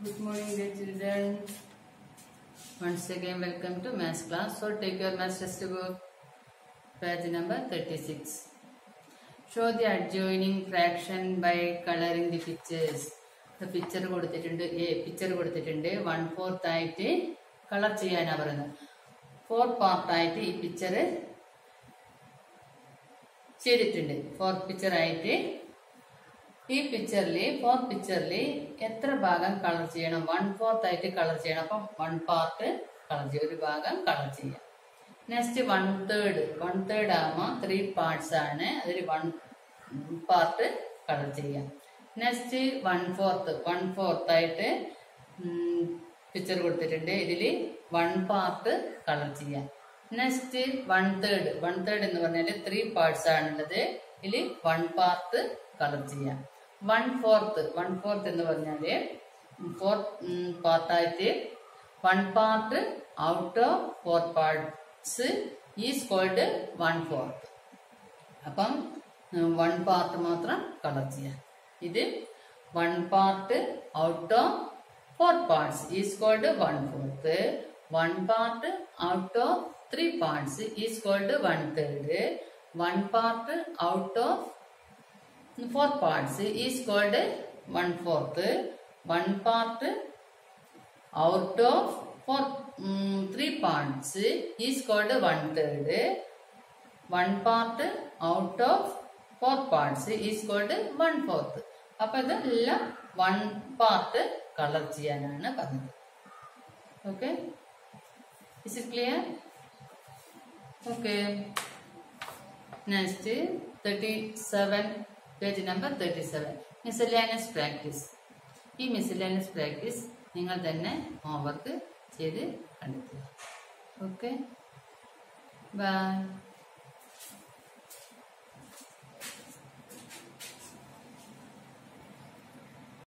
Good morning, dear children. Once again, welcome to maths class. So, take your maths textbook, page number 36. Show the adjoining fraction by coloring the pictures. The picture കൊടുത്തിട്ടുണ്ട് a picture കൊടുത്തിട്ടുണ്ട് one fourth ആയിട്ട് colour ചെയ്യാനാണ് പറയുന്നത് four പാർട്ടായിട്ട് ഈ picture ചെയ്തിട്ടുണ്ട് fourth picture ആയിട്ട് ഈ പിക്ചറിൽ ഫോർത്ത് പിക്ചറിൽ എത്ര ഭാഗം കളർ ചെയ്യണം വൺ ഫോർത്ത് ആയിട്ട് കളർ ചെയ്യണം അപ്പം വൺ പാർട്ട് കളർ ചെയ്യും ഒരു ഭാഗം കളർ ചെയ്യാം next one third one third ആകുമ്പോൾ ത്രീ പാർട്സ് ആണ് അതിൽ വൺ പാർട്ട് കളർ ചെയ്യാം next one fourth one fourth ആയിട്ട് പിക്ചർ കൊടുത്തിട്ടുണ്ട് ഇതിൽ വൺ പാർട്ട് കളർ ചെയ്യാം next one third one third എന്ന് പറഞ്ഞാൽ ത്രീ പാർട്സ് ആണുള്ളത് ഇതിൽ വൺ പാർട്ട് കളർ ചെയ്യാം വൺ ഫോർത്ത് വൺ ഫോർത്ത് എന്ന് പറഞ്ഞാല് ഫോർത്ത് പാർട്ടായിട്ട് one part out of four parts is called one fourth അപ്പം വൺ പാർട്ട് മാത്രം കളർ ചെയ്യാം ഇത് one part out of four parts is called one fourth one part out of three parts is called one third one part out of four parts is called one fourth one part out of four um, three parts is called one third one part out of four parts is called one fourth അപ്പൊ ഇതെല്ലാം one part colour ചെയ്യാനാണ് പറഞ്ഞത് okay is it clear okay next thirty seven page number thirty seven miscellaneous practice ഈ miscellaneous practice നിങ്ങൾ തന്നെ homework ചെയ്ത് കണ്ടെത്തുക okay bye